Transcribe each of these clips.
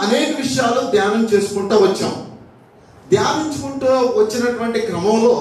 అనేక విషయాలు ధ్యానం చేసుకుంటూ వచ్చాం ధ్యానించుకుంటూ వచ్చినటువంటి క్రమంలో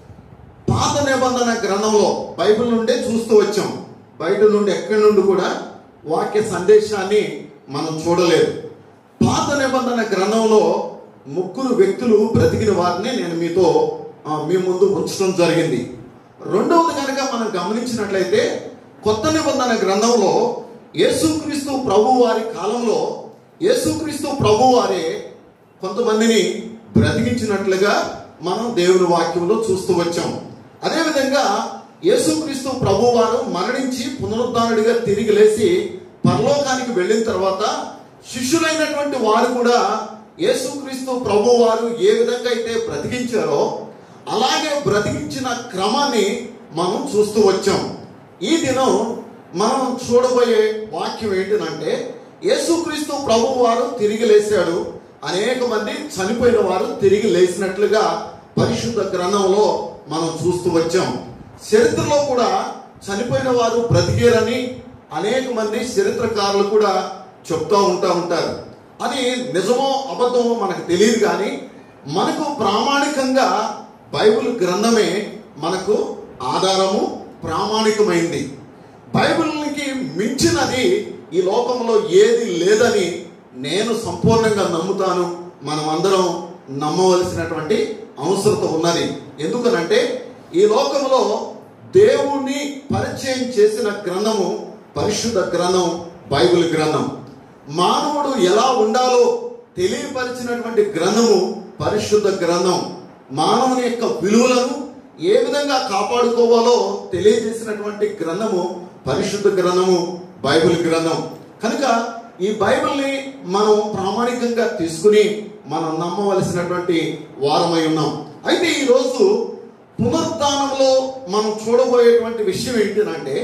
పాత నిబంధన గ్రంథంలో బైబిల్ నుండే చూస్తూ వచ్చాం బయట నుండి ఎక్కడి నుండి కూడా వాక్య సందేశాన్ని మనం చూడలేదు పాత నిబంధన గ్రంథంలో ముగ్గురు వ్యక్తులు బ్రతికిన వారిని నేను మీతో ఆ, మీ ముందు ఉంచడం జరిగింది రెండవది కనుక మనం గమనించినట్లయితే కొత్త నిబంధన గ్రంథంలో యేసుక్రీస్తు ప్రభు వారి కాలంలో యేసుక్రీస్తు ప్రభు వారే కొంతమందిని బ్రతికించినట్లుగా మనం దేవుని వాక్యంలో చూస్తూ వచ్చాం అదేవిధంగా యేసుక్రీస్తు ప్రభు వారు మరణించి పునరుద్ధానుడిగా తిరిగి లేచి పరలోకానికి వెళ్ళిన తర్వాత శిష్యులైనటువంటి వారు కూడా యేసుక్రీస్తు ప్రభు వారు ఏ విధంగా అయితే బ్రతికించారో అలాగే బ్రతికించిన క్రమాన్ని మనం చూస్తూ వచ్చాం ఈ దినం మనం చూడబోయే వాక్యం ఏంటంటే యేసుక్రీస్తు ప్రభు వారు తిరిగి లేచాడు అనేక మంది చనిపోయిన వారు తిరిగి లేచినట్లుగా పరిశుద్ధ గ్రంథంలో మనం చూస్తూ వచ్చాం చరిత్రలో కూడా చనిపోయిన వారు బ్రతికేరని అనేక మంది చరిత్రకారులు కూడా చెప్తూ ఉంటా ఉంటారు అది నిజమో అబద్ధమో మనకు తెలియదు కానీ మనకు ప్రామాణికంగా బైబిల్ గ్రంథమే మనకు ఆధారము ప్రామాణికమైంది బైబిల్కి మించినది ఈ లోకంలో ఏది లేదని నేను సంపూర్ణంగా నమ్ముతాను మనం అందరం నమ్మవలసినటువంటి అవసరత ఉన్నది ఎందుకనంటే ఈ లోకంలో దేవుణ్ణి పరిచయం చేసిన గ్రంథము పరిశుద్ధ గ్రంథం బైబిల్ గ్రంథం మానవుడు ఎలా ఉండాలో తెలియపరిచినటువంటి గ్రంథము పరిశుద్ధ గ్రంథం మానవుని యొక్క విలువలను ఏ విధంగా కాపాడుకోవాలో తెలియజేసినటువంటి గ్రంథము పరిశుద్ధ గ్రంథము బైబిల్ గ్రంథం కనుక ఈ బైబిల్ని మనం ప్రామాణికంగా తీసుకుని మనం నమ్మవలసినటువంటి వారమై ఉన్నాం అయితే ఈరోజు పునరుద్ధానంలో మనం చూడబోయేటువంటి విషయం ఏంటంటే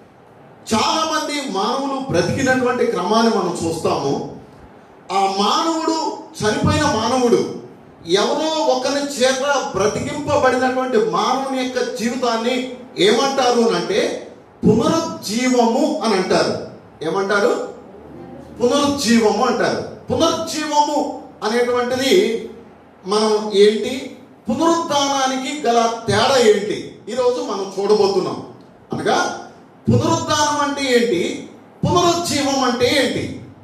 చాలా మంది మానవులు బ్రతికినటువంటి క్రమాన్ని మనం చూస్తాము ఆ మానవుడు చనిపోయిన మానవుడు ఎవరో ఒకరి చేత బ్రతికింపబడినటువంటి మానవుని యొక్క జీవితాన్ని ఏమంటారు అని అంటే పునరుజ్జీవము అని అంటారు ఏమంటారు పునరుజ్జీవము అంటారు పునరుజ్జీవము అనేటువంటిది మనం ఏంటి పునరుద్ధానానికి గల తేడా ఏంటి ఈరోజు మనం చూడబోతున్నాం అనగా పునరుద్ధానం అంటే ఏంటి పునరుజ్జీవం అంటే ఏంటి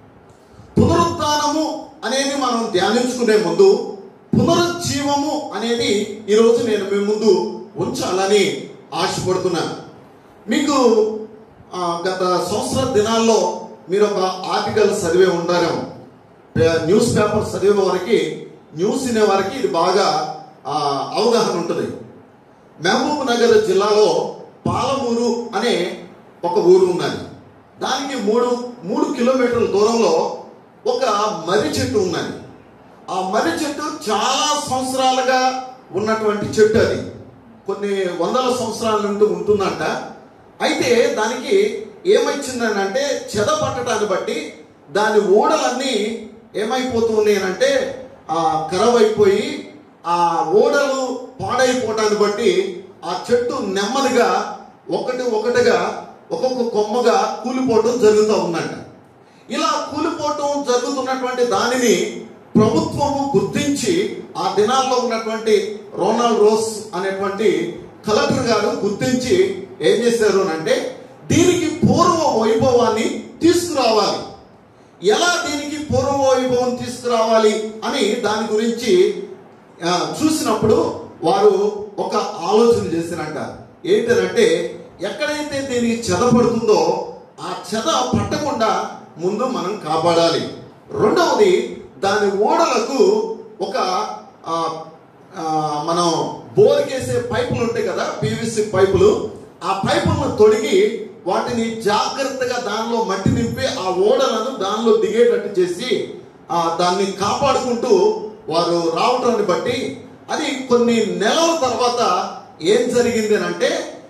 పునరుద్ధానము అనేది మనం ధ్యానించుకునే ముందు పునరుజ్జీవము అనేది ఈరోజు నేను మీ ముందు ఉంచాలని ఆశపడుతున్నాను మీకు ఆ, గత సంవత్సర దినాల్లో మీరు ఒక ఆర్టికల్ చదివే ఉంటారు న్యూస్ పేపర్ చదివే వారికి న్యూస్ వినే వారికి ఇది బాగా ఆ, అవగాహన ఉంటుంది మహబూబ్ నగర్ జిల్లాలో పాలమూరు అనే ఒక ఊరు ఉన్నది దానికి మూడు మూడు కిలోమీటర్ల దూరంలో ఒక మర్రి చెట్టు ఉన్నది ఆ మర్రి చెట్టు చాలా సంవత్సరాలుగా ఉన్నటువంటి చెట్టు అది కొన్ని వందల సంవత్సరాల నుండి ఉంటుందంట అయితే దానికి ఏమైందని అంటే చెద పట్టడాన్ని బట్టి దాని ఓడలన్నీ ఏమైపోతున్నాయి అంటే ఆ కరవైపోయి ఆ ఓడలు పాడైపోవటాన్ని బట్టి ఆ చెట్టు నెమ్మదిగా ఒకటి ఒకటిగా ఒక్కొక్క కొమ్మగా కూలిపోవటం జరుగుతూ ఉందంట ఇలా కూలిపోవటం జరుగుతున్నటువంటి దానిని ప్రభుత్వము గుర్తించి ఆ దినాల్లో ఉన్నటువంటి రోనాల్డ్ రోస్ అనేటువంటి కలెక్టర్ గారు గుర్తించి ఏం చేశారు అని అంటే దీనికి పూర్వ వైభవాన్ని తీసుకురావాలి ఎలా దీనికి పూర్వ వైభవం తీసుకురావాలి అని దాని గురించి ఆ, చూసినప్పుడు వారు ఒక ఆలోచన చేసినట్ట ఏంటంటే ఎక్కడైతే దీనికి చెద పడుతుందో ఆ చెద పట్టకుండా ముందు మనం కాపాడాలి రెండవది దాని ఓడలకు ఒక ఆ, ఆ, మనం బోర్కేసే పైపులు ఉంటాయి కదా పీవీసీ పైపులు ఆ పైపులను తొడిగి వాటిని జాగ్రత్తగా దానిలో మట్టి నింపి ఆ ఓడలను దానిలో దిగేటట్టు చేసి ఆ దాన్ని కాపాడుకుంటూ వారు రావటాన్ని బట్టి అది కొన్ని నెలల తర్వాత ఏం జరిగింది అని అంటే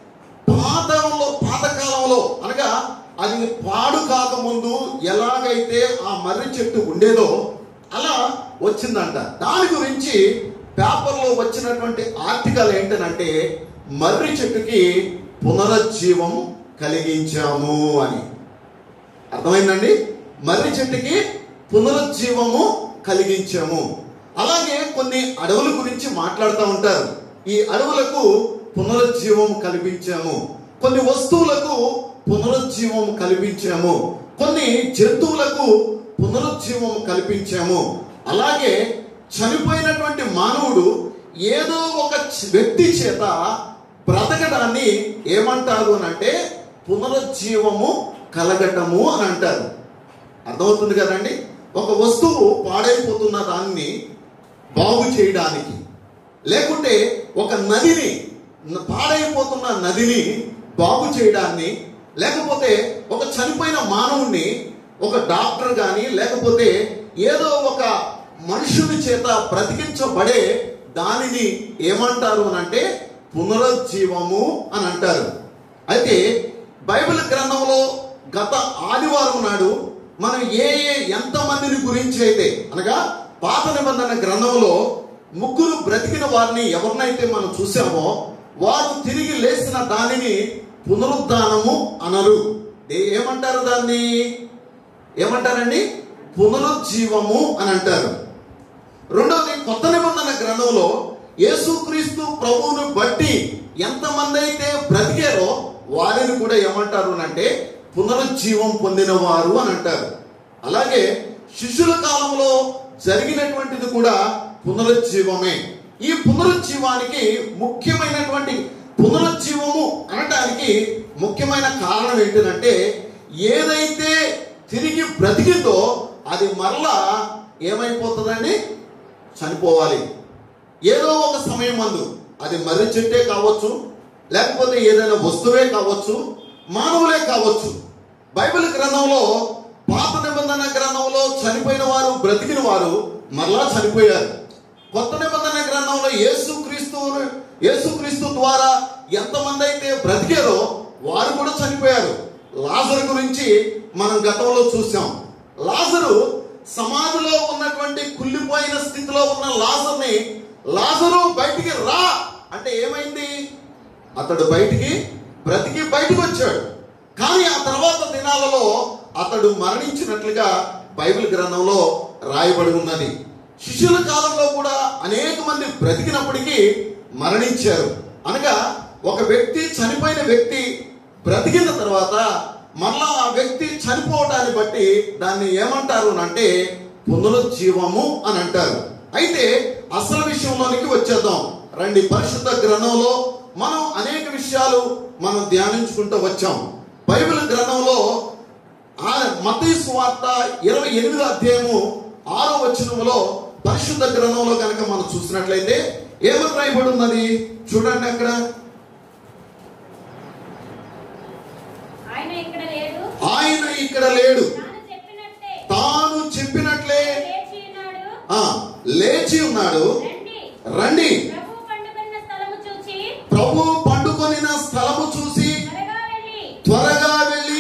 పాతంలో పాతకాలంలో అనగా అది పాడు కాకముందు ఎలాగైతే ఆ మర్రి చెట్టు ఉండేదో అలా వచ్చిందంట దాని గురించి పేపర్లో వచ్చినటువంటి ఆర్టికల్ ఏంటనంటే మర్రి చెట్టుకి పునరుజ్జీవం కలిగించాము అని అర్థమైందండి మర్రి చెట్టుకి పునరుజ్జీవము కలిగించాము అలాగే కొన్ని అడవుల గురించి మాట్లాడుతూ ఉంటారు ఈ అడవులకు పునరుజ్జీవం కల్పించాము కొన్ని వస్తువులకు పునరుజ్జీవం కల్పించాము కొన్ని జంతువులకు పునరుజ్జీవం కల్పించాము అలాగే చనిపోయినటువంటి మానవుడు ఏదో ఒక చ- వ్యక్తి చేత బ్రతకడాన్ని ఏమంటారు అని అంటే పునరుజ్జీవము కలగటము అని అంటారు అర్థమవుతుంది కదండి ఒక వస్తువు పాడైపోతున్న దాన్ని బాగు చేయడానికి లేకుంటే ఒక నదిని న- పాడైపోతున్న నదిని బాగు చేయడాన్ని లేకపోతే ఒక చనిపోయిన మానవుణ్ణి ఒక డాక్టర్ కానీ లేకపోతే ఏదో ఒక మనుషుని చేత బ్రతికించబడే దానిని ఏమంటారు అని అంటే పునరుజ్జీవము అని అంటారు అయితే బైబిల్ గ్రంథంలో గత ఆదివారం నాడు మనం ఏ ఏ ఎంతమందిని గురించి అయితే అనగా పాత నిబంధన గ్రంథంలో ముగ్గురు బ్రతికిన వారిని ఎవరినైతే మనం చూసామో వారు తిరిగి లేచిన దానిని పునరుద్ధానము అనరు ఏ- ఏమంటారు దాన్ని ఏమంటారండి పునరుజ్జీవము అని అంటారు రెండవది కొత్త నిబంధన గ్రంథంలో యేసుక్రీస్తు ప్రభువును బట్టి ఎంతమంది అయితే బ్రతికారో వారిని కూడా ఏమంటారు అని అంటే పునరుజ్జీవం పొందిన వారు అని అంటారు అలాగే శిష్యుల కాలంలో జరిగినటువంటిది కూడా పునరుజ్జీవమే ఈ పునరుజ్జీవానికి ముఖ్యమైనటువంటి పునరుజ్జీవము అనటానికి ముఖ్యమైన కారణం ఏంటంటే ఏదైతే తిరిగి బ్రతికిందో అది మరలా ఏమైపోతుందండి చనిపోవాలి ఏదో ఒక సమయం మందు అది మర్రి చెట్టే కావచ్చు లేకపోతే ఏదైనా వస్తువే కావచ్చు మానవులే కావచ్చు బైబిల్ గ్రంథంలో పాత నిబంధన గ్రంథంలో చనిపోయిన వారు బ్రతికిన వారు మరలా చనిపోయారు కొత్త నిబంధన గ్రంథంలో యేసుక్రీస్తు యేసుక్రీస్తు ద్వారా ఎంతమంది అయితే బ్రతికారో వారు కూడా చనిపోయారు లాజరు గురించి మనం గతంలో చూసాం లాజరు సమాధిలో ఉన్నటువంటి కుళ్ళిపోయిన స్థితిలో ఉన్న లాజర్ని లాజరు బయటికి రా అంటే ఏమైంది అతడు బయటికి బ్రతికి బయటికి వచ్చాడు కానీ ఆ తర్వాత దినాలలో అతడు మరణించినట్లుగా బైబిల్ గ్రంథంలో రాయబడి ఉన్నది శిష్యుల కాలంలో కూడా అనేక మంది బ్రతికినప్పటికీ మరణించారు అనగా ఒక వ్యక్తి చనిపోయిన వ్యక్తి బ్రతికిన తర్వాత మరలా ఆ వ్యక్తి చనిపోవటాన్ని బట్టి దాన్ని ఏమంటారు అని అంటే పునరుజ్జీవము అని అంటారు అయితే అసలు విషయంలోనికి వచ్చేద్దాం రండి పరిశుద్ధ గ్రంథంలో మనం అనేక విషయాలు మనం ధ్యానించుకుంటూ వచ్చాం బైబిల్ గ్రంథంలో ఆ మతీ సువార్త ఇరవై ఎనిమిదో అధ్యాయము ఆరో వచనములో పరిశుద్ధ గ్రంథంలో కనుక మనం చూసినట్లయితే ఏమని రాయబడి ఉన్నది చూడండి అక్కడ ఆయన ఇక్కడ లేడు ఆయన ఇక్కడ లేడు తాను చెప్పినట్టే తాను చెప్పినట్లే లేచి ఉన్నాడు ఆ లేచి ఉన్నాడు రండి రండి ప్రభు పండుకున్న స్థలము చూచి ప్రభు పండుకొనిన స్థలము చూసి త్వరగా వెళ్ళి త్వరగా వెళ్ళి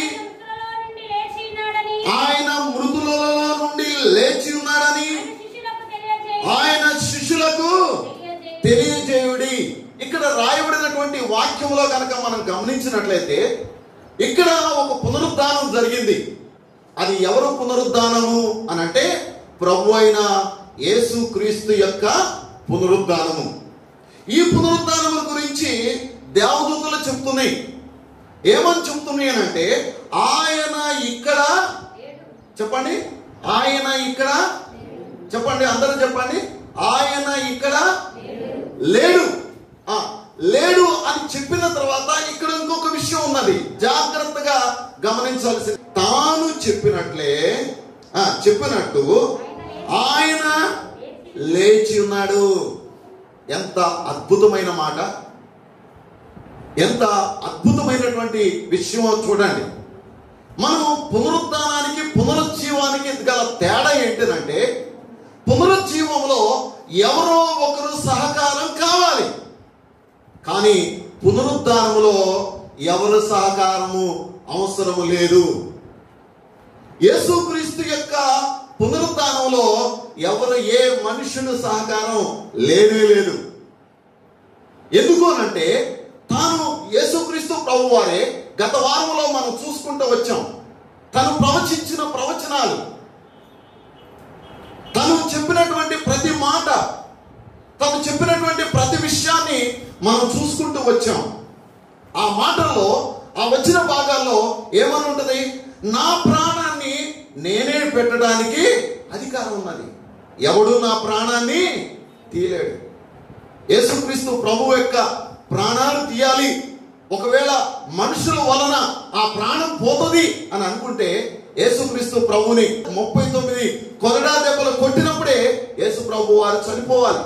ఆయన మృతులలో నుండి లేచి ఉన్నాడని ఆయన మృతులలో నుండి లేచి ఉన్నాడని ఆయన శిష్యులకు ఆయన శిష్యులకు తెలియజేయి తెలియజేయి. తెలియజేయుడి ఇక్కడ రాయబడినటువంటి వాక్యంలో కనుక మనం గమనించినట్లయితే ఇక్కడ ఒక పునరుద్ధానం జరిగింది అది ఎవరు పునరుద్ధానము అని అంటే ప్రభు అయిన యేసు క్రీస్తు యొక్క పునరుద్ధానము ఈ పునరుద్ధానము గురించి దేవదూతలు చెప్తున్నాయి ఏమని చెప్తున్నాయి అని అంటే ఆయన ఇక్కడ లేడు. చెప్పండి ఆయన ఇక్కడ చెప్పండి అందరూ చెప్పండి ఆయన ఇక్కడ లేడు ఆ, లేడు అని చెప్పిన తర్వాత ఇక్కడ ఇంకొక విషయం ఉన్నది జాగ్రత్తగా గమనించాల్సింది తాను చెప్పినట్లే ఆ, చెప్పినట్టు ఆయన లేచి ఉన్నాడు ఎంత అద్భుతమైన మాట ఎంత అద్భుతమైనటువంటి విషయమో చూడండి మనం పునరుద్ధానానికి పునరుజ్జీవానికి గల తేడా ఏంటంటే పునరుజ్జీవంలో ఎవరో ఒకరు సహకారం కావాలి కానీ పునరుద్ధానములో ఎవరు సహకారము అవసరము లేదు యేసుక్రీస్తు యొక్క పునరుద్ధానంలో ఎవరు ఏ మనుషుని సహకారం లేనే లేదు ఎందుకు అనంటే తాను యేసుక్రీస్తు ప్రభు వారే గత వారంలో మనం చూసుకుంటూ వచ్చాం తను ప్రవచించిన ప్రవచనాలు జరిగినటువంటి ప్రతి విషయాన్ని మనం చూసుకుంటూ వచ్చాం ఆ మాటల్లో ఆ వచ్చిన భాగాల్లో ఏమని ఉంటది నా ప్రాణాన్ని నేనే పెట్టడానికి అధికారం ఉన్నది ఎవడు నా ప్రాణాన్ని తీయలేడు యేసుక్రీస్తు ప్రభు యొక్క ప్రాణాలు తీయాలి ఒకవేళ మనుషుల వలన ఆ ప్రాణం పోతుంది అని అనుకుంటే యేసుక్రీస్తు ప్రభుని ముప్పై తొమ్మిది కొరడా దెబ్బలు కొట్టినప్పుడే యేసు ప్రభు వారు చనిపోవాలి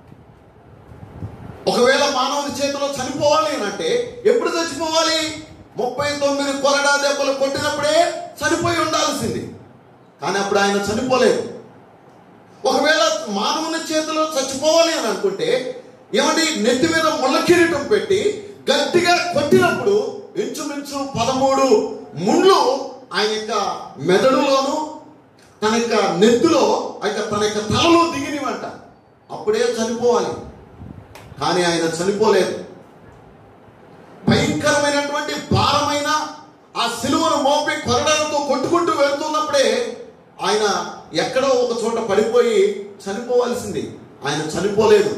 ఒకవేళ మానవుని చేతిలో చనిపోవాలి అని అంటే ఎప్పుడు చచ్చిపోవాలి ముప్పై తొమ్మిది కొరడా దెబ్బలు కొట్టినప్పుడే చనిపోయి ఉండాల్సింది కానీ అప్పుడు ఆయన చనిపోలేదు ఒకవేళ మానవుని చేతిలో చచ్చిపోవాలి అని అనుకుంటే ఏమండి నెత్తి మీద ముళ్ళ కిరీటం పెట్టి గట్టిగా కొట్టినప్పుడు ఇంచుమించు పదమూడు ముళ్ళు ఆయన యొక్క మెదడులోను తన యొక్క నెత్తిలో ఆ యొక్క తన యొక్క తలలో దిగినవంట అప్పుడే చనిపోవాలి కానీ ఆయన చనిపోలేదు భయంకరమైనటువంటి భారమైన ఆ సిలువను మోపి కొరడాలతో కొట్టుకుంటూ వెళ్తున్నప్పుడే ఆయన ఎక్కడో ఒక చోట పడిపోయి చనిపోవాల్సింది ఆయన చనిపోలేదు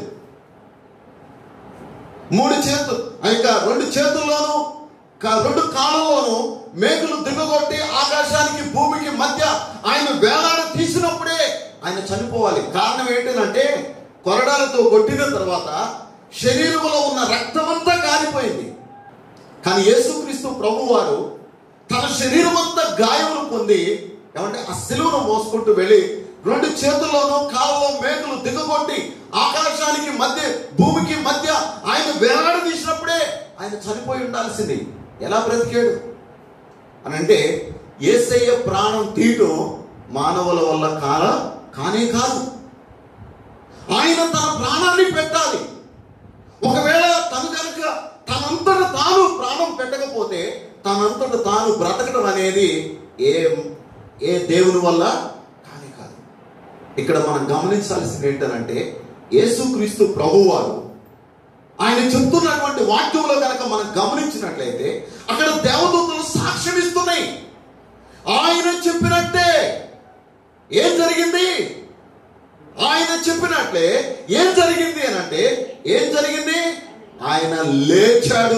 మూడు చేతులు ఆ యొక్క రెండు చేతుల్లోనూ క- రెండు కాళ్ళలోనూ మేకులు దిగగొట్టి ఆకాశానికి భూమికి మధ్య ఆయన వేలాడ తీసినప్పుడే ఆయన చనిపోవాలి కారణం ఏంటంటే కొరడాలతో కొట్టిన తర్వాత శరీరంలో ఉన్న రక్తమంతా కాలిపోయింది కానీ యేసుక్రీస్తు ప్రభువారు తన శరీరం అంతా గాయములు పొంది ఏమంటే ఆ సిలువను మోసుకుంటూ వెళ్ళి రెండు చేతుల్లోనూ కాళ్ళలో మేకులు దిగగొట్టి ఆకాశానికి మధ్య భూమికి మధ్య ఆయన వేలాడ తీసినప్పుడే ఆయన చనిపోయి ఉండాల్సింది ఎలా బ్రతికాడు అని అంటే ఏసయ్య ప్రాణం తీయటం మానవుల వల్ల కాల కానే కాదు ఆయన తన ప్రాణాన్ని పెట్టాలి ఒకవేళ తను కనుక తనంతట తాను ప్రాణం పెట్టకపోతే తనంతట తాను బ్రతకడం అనేది ఏ ఏ దేవుని వల్ల కానే కాదు ఇక్కడ మనం గమనించాల్సింది ఏంటంటే యేసుక్రీస్తు ప్రభువారు ఆయన చెప్తున్నటువంటి వాక్యంలో కనుక మనం గమనించినట్లయితే అక్కడ దేవదూతలు సాక్ష్యం ఇస్తున్నాయి ఆయన చెప్పినట్టే ఏం జరిగింది ఆయన చెప్పినట్లే ఏం జరిగింది అని అంటే ఏం జరిగింది ఆయన లేచాడు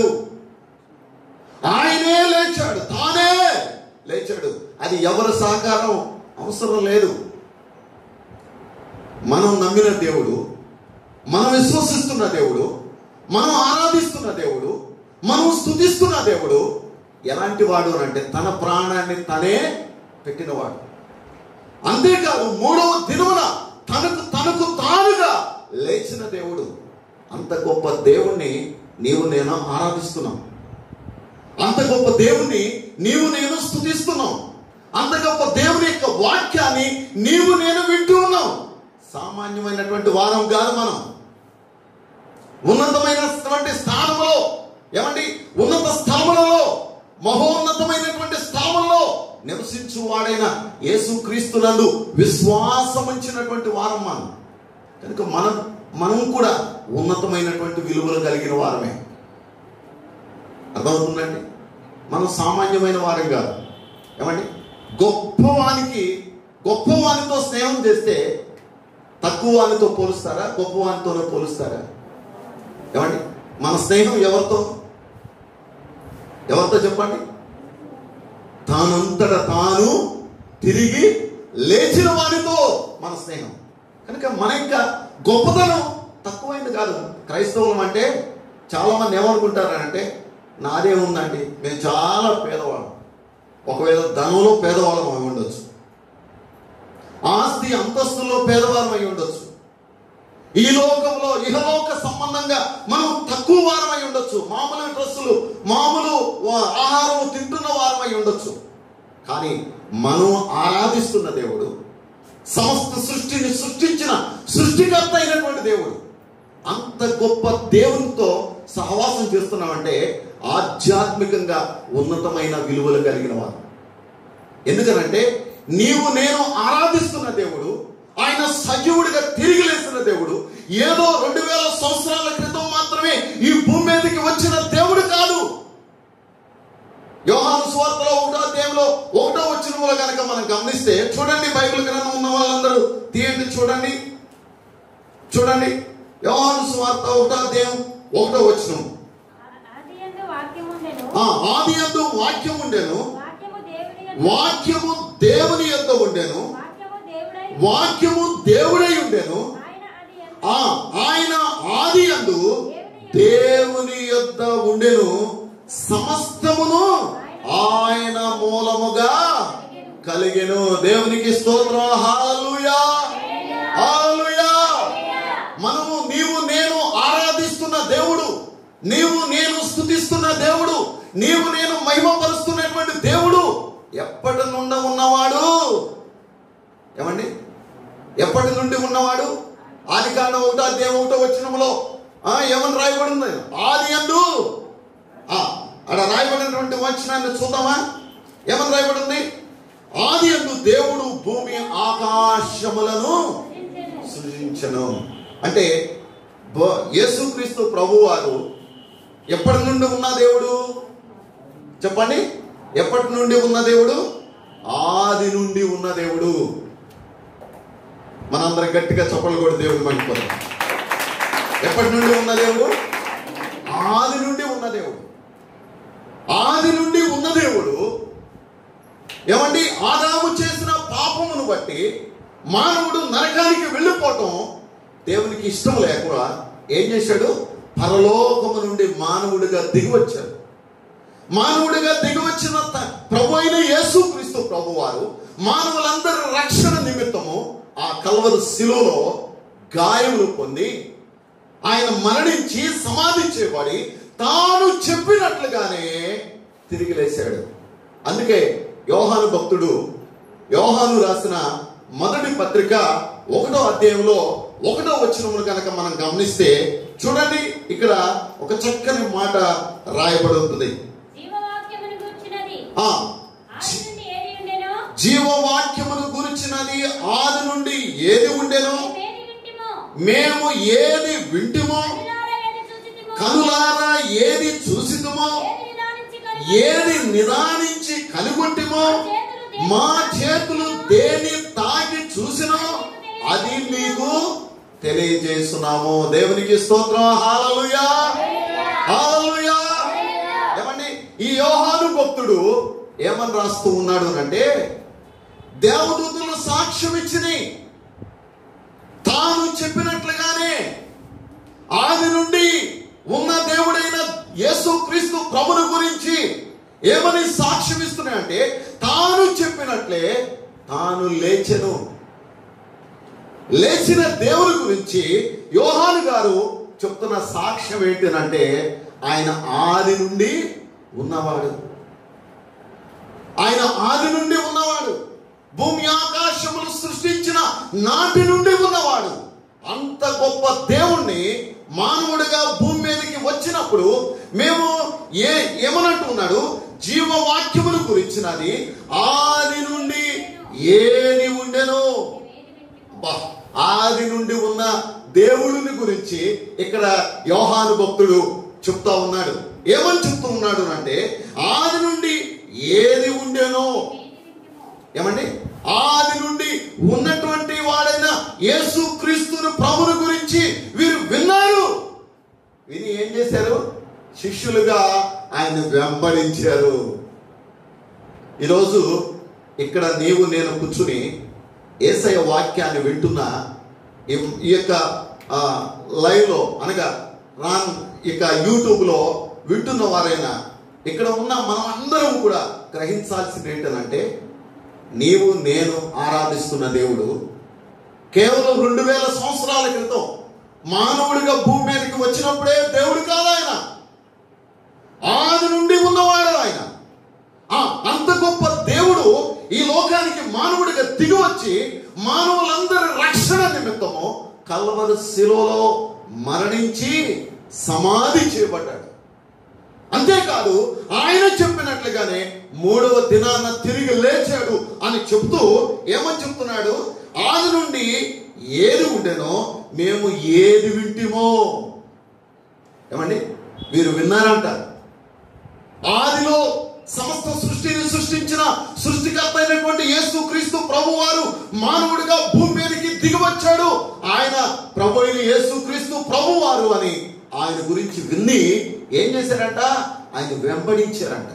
ఆయనే లేచాడు తానే లేచాడు అది ఎవరి సహకారం అవసరం లేదు మనం నమ్మిన దేవుడు మనం విశ్వసిస్తున్న దేవుడు మనం ఆరాధిస్తున్న దేవుడు మనం స్తుతిస్తున్న దేవుడు ఎలాంటి వాడు అని అంటే తన ప్రాణాన్ని తనే పెట్టినవాడు అంతేకాదు మూడవ దినమున తనకు తనకు తానుగా లేచిన దేవుడు అంత గొప్ప దేవుణ్ణి నీవు నేను ఆరాధిస్తున్నాం అంత గొప్ప దేవుణ్ణి నీవు నేను స్తుతిస్తున్నాం అంత గొప్ప దేవుని యొక్క వాక్యాన్ని నీవు నేను వింటూ ఉన్నాం సామాన్యమైనటువంటి వారం కాదు మనం ఉన్నతమైనటువంటి స్థానంలో ఏమండి ఉన్నత స్థలములలో మహోన్నతమైనటువంటి స్థానంలో నివసించు వాడైన యేసు క్రీస్తునందు విశ్వాసం ఉంచినటువంటి వారం మనం కనుక మనం మనం కూడా ఉన్నతమైనటువంటి విలువలు కలిగిన వారమే అర్థమవుతుందండి మనం సామాన్యమైన వారం కాదు ఏమండి గొప్పవానికి గొప్పవానితో స్నేహం చేస్తే తక్కువ వానితో పోలుస్తారా గొప్పవానితోనే పోలుస్తారా ఏమండి మన స్నేహం ఎవరితో ఎవరితో చెప్పండి తానంతట తాను తిరిగి లేచిన వానితో మన స్నేహం కనుక మన యొక్క గొప్పతనం తక్కువైంది కాదు క్రైస్తవులం అంటే చాలా మంది ఏమనుకుంటారంటే నాదే ఉందండి మేము చాలా పేదవాళ్ళం ఒకవేళ ధనంలో పేదవాళ్ళం అయి ఉండొచ్చు ఆస్తి అంతస్తుల్లో పేదవారం అయి ఉండొచ్చు ఈ లోకంలో ఇహలోక సంబంధంగా మనం తక్కువ వారమై ఉండొచ్చు మామూలు డ్రెస్సులు మామూలు వా- ఆహారం తింటున్న వారమై ఉండొచ్చు కానీ మనం ఆరాధిస్తున్న దేవుడు సమస్త సృష్టిని సృష్టించిన సృష్టికర్త అయినటువంటి దేవుడు అంత గొప్ప దేవునితో సహవాసం చేస్తున్నామంటే ఆధ్యాత్మికంగా ఉన్నతమైన విలువలు కలిగిన వారు ఎందుకనంటే నీవు నేను ఆరాధిస్తున్న దేవుడు ఆయన సజీవుడిగా తిరిగి లేచిన దేవుడు ఏదో రెండు వేల సంవత్సరాల క్రితం మాత్రమే ఈ భూమి మీదకి వచ్చిన దేవుడు కాదు యోహాను సువార్తలో ఒకటో అధ్యాయంలో ఒకటో వచ్చినములో కనుక మనం గమనిస్తే చూడండి బైబిల్ గ్రంథం ఉన్న వాళ్ళందరూ తీయండి చూడండి చూడండి యోహాను సువార్త ఒకటో అధ్యాయం ఒకటో వచనం ఆది యందు వాక్యము ఉండెను. ఆ ఆది యందు వాక్యం ఉండెను వాక్యము దేవుని యందు. వాక్యము దేవుని యొద్ద ఉండెను వాక్యము దేవుడై వాక్యము దేవుడై ఉండెను ఆయన అది యందు ఆ ఆయన ఆది యందు దేవుని యొద్ద ఉండెను సమస్తమును ఆయన మూలముగా కలిగెను దేవునికి స్తోత్రం హల్లెలూయా హల్లెలూయా మనము నీవు నేను ఆరాధిస్తున్న దేవుడు నీవు నేను స్తుతిస్తున్న దేవుడు నీవు నేను మహిమపరుస్తున్నటువంటి దేవుడు ఎప్పటి నుండి ఉన్నవాడు ఏమండి ఎప్పటి నుండి ఉన్నవాడు ఆది కాండం ఒకటో అధ్యాయం ఒకటో వచ్చినములో ఆ, ఏమని రాయబడింది ఆది అందు ఆ, అక్కడ రాయబడినటువంటి వచనాన్ని చూద్దామా ఏమని రాయబడింది ఆది అందు దేవుడు భూమి ఆకాశములను సృజించెను. సృజించను అంటే బ- యేసుక్రీస్తు ప్రభువారు ఎప్పటి నుండి ఉన్న దేవుడు చెప్పండి ఎప్పటి నుండి ఉన్న దేవుడు ఆది నుండి ఉన్న దేవుడు మనందరం గట్టిగా చప్పలు కూడా దేవుడు మండిపోతాం ఎప్పటి నుండి ఉన్న దేవుడు ఆది నుండి ఉన్న దేవుడు ఆది నుండి ఉన్న దేవుడు ఏమండి ఆదాము చేసిన పాపమును బట్టి మానవుడు నరకానికి వెళ్ళిపోవటం దేవునికి ఇష్టం లేకుండా ఏం చేశాడు పరలోకము నుండి మానవుడిగా దిగి వచ్చాడు మానవుడిగా దిగి వచ్చిన త- ప్రభు అయిన యేసుక్రీస్తు ప్రభువారు మానవులందరి రక్షణ నిమిత్తము ఆ కల్వరు శిలువలో గాయములు పొంది ఆయన మరణించి సమాధి చేయబడి తాను చెప్పినట్లుగానే తిరిగి లేచాడు అందుకే యోహాను భక్తుడు యోహాను రాసిన మొదటి పత్రిక ఒకటో అధ్యాయంలో ఒకటో వచనమును కనుక మనం గమనిస్తే చూడండి ఇక్కడ ఒక చక్కని మాట రాయబడి ఉంటుంది జీవవాక్యమును గూర్చినది ఆ ఆది నుండి ఏది ఉండెనో జీవవాక్యమును గురించినది ఆది నుండి ఏది ఉండెనో మేమేది వింటిమో మేము ఏది వింటిమో కనులారా ఏది చూచితిమో కనులారా ఏది చూసిదమో ఏది నిదానించి కనుగొని ఏది నిదానించి కనుగొంటిమో మా చేతులు దేని తాకి చూసినో అది మీకు తెలియజేస్తున్నాము దేవునికి స్తోత్రం హాలలుయా హాలలుయా ఏమండి ఈ యోహాను భక్తుడు ఏమని రాస్తూ ఉన్నాడు అంటే దేవదూతలు సాక్ష్యం ఇచ్చినాయి తాను చెప్పినట్లుగానే ఆది నుండి ఉన్న దేవుడైన యేసు క్రీస్తు ప్రభుని గురించి ఏమని సాక్ష్యం ఇస్తున్నాయంటే తాను చెప్పినట్లే తాను లేచెను లేచిన దేవుని గురించి యోహాను గారు చెప్తున్న సాక్ష్యం ఏంటంటే ఆయన ఆది నుండి ఉన్నవాడు ఆయన ఆది నుండి ఉన్నవాడు భూమి ఆకాశములు సృష్టించిన నాటి నుండి ఉన్నవాడు అంత గొప్ప దేవుణ్ణి మానవుడిగా భూమి మీదకి వచ్చినప్పుడు మేము ఏ ఏమనంటున్నాడు జీవవాక్యమును గురించినది ఆది నుండి ఏది ఉండెనో అబ్బా, ఆది నుండి ఉన్న దేవుడిని గురించి ఇక్కడ యోహాను భక్తుడు చెప్తా ఉన్నాడు ఏమని చెప్తూ ఉన్నాడు అంటే ఆది నుండి ఏది ఉండేనో ఏమండి ఆది నుండి ఉన్నటువంటి వాడైన యేసు క్రీస్తుని ప్రభుని గురించి వీరు విన్నారు విని ఏం చేశారు శిష్యులుగా ఆయన వెంబడించారు ఈరోజు ఇక్కడ నీవు నేను కూర్చుని ఏసయ వాక్యాన్ని వింటున్న ఈ- ఈ యొక్క ఆ, లైవ్లో అనగా రాన్ ఇక యూట్యూబ్లో వింటున్న వారైనా ఇక్కడ ఉన్న మనం అందరం కూడా గ్రహించాల్సింది ఏంటంటే నీవు నేను ఆరాధిస్తున్న దేవుడు కేవలం రెండు వేల సంవత్సరాల క్రితం మానవుడిగా భూమి మీదకి వచ్చినప్పుడే దేవుడు కాదు ఆయన ఆది నుండి ఉన్నవాడు ఆయన ఆ అంత గొప్ప దేవుడు ఈ లోకానికి మానవుడిగా దిగి వచ్చి మానవులందరి రక్షణ నిమిత్తము కల్వరు శిలోలో మరణించి సమాధి చేయబడ్డాడు అంతేకాదు ఆయన చెప్పినట్లుగానే మూడవ దినాన తిరిగి లేచాడు అని చెప్తూ ఏమని చెప్తున్నాడు ఆది నుండి ఏది ఉండెనో మేము ఏది వింటిమో ఏమండి వీరు విన్నారంట ఆదిలో సమస్త సృష్టిని సృష్టించిన సృష్టికర్త అయినటువంటి యేసు క్రీస్తు ప్రభు వారు మానవుడిగా భూమి మీదకి దిగి వచ్చాడు ఆయన ప్రభు అయిన యేసుక్రీస్తు ప్రభు వారు అని ఆయన గురించి విన్ని ఏం చేశారంట ఆయన వెంబడించారంట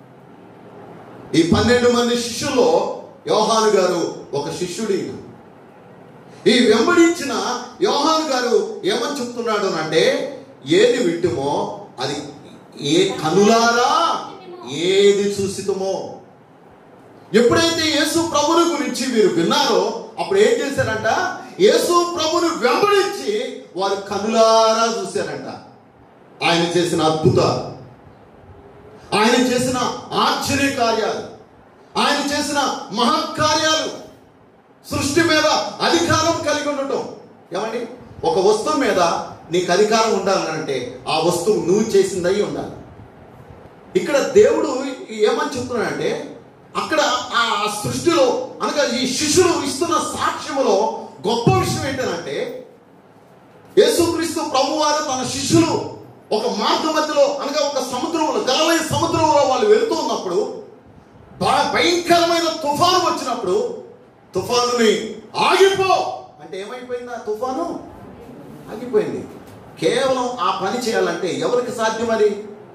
ఈ పన్నెండు మంది శిష్యుల్లో యోహాను గారు ఒక శిష్యుడు ఈయన. ఈ వెంబడించిన యోహాను గారు ఏమని చెప్తున్నాడు అంటే ఏది వింటుమో అది ఏ కనులారా ఏది చూసితమో ఎప్పుడైతే యేసు ప్రభుని గురించి మీరు విన్నారో అప్పుడు ఏం చేశారంట యేసు ప్రభుని వెంబడించి వారు కనులారా చూశారంట ఆయన చేసిన అద్భుతాలు ఆయన చేసిన ఆశ్చర్య కార్యాలు ఆయన చేసిన మహత్కార్యాలు సృష్టి మీద అధికారం కలిగి ఉండటం ఏమండి ఒక వస్తువు మీద నీకు అధికారం ఉండాలంటే ఆ వస్తువు నువ్వు చేసిందై ఉండాలి ఇక్కడ దేవుడు ఏమని చెప్తున్నాడంటే అక్కడ ఆ సృష్టిలో అనగా ఈ శిష్యులు ఇస్తున్న సాక్ష్యములో గొప్ప విషయం ఏంటంటే యేసుక్రీస్తు ప్రభువారు తన శిష్యులు ఒక మార్గ మధ్యలో అనగా ఒక సముద్రంలో గలవై సముద్రంలో వాళ్ళు వెళుతూ ఉన్నప్పుడు బా- భయంకరమైన తుఫాను వచ్చినప్పుడు తుఫానుని ఆగిపో అంటే ఏమైపోయింది ఆ తుఫాను ఆగిపోయింది కేవలం ఆ పని చేయాలంటే ఎవరికి సాధ్యం అది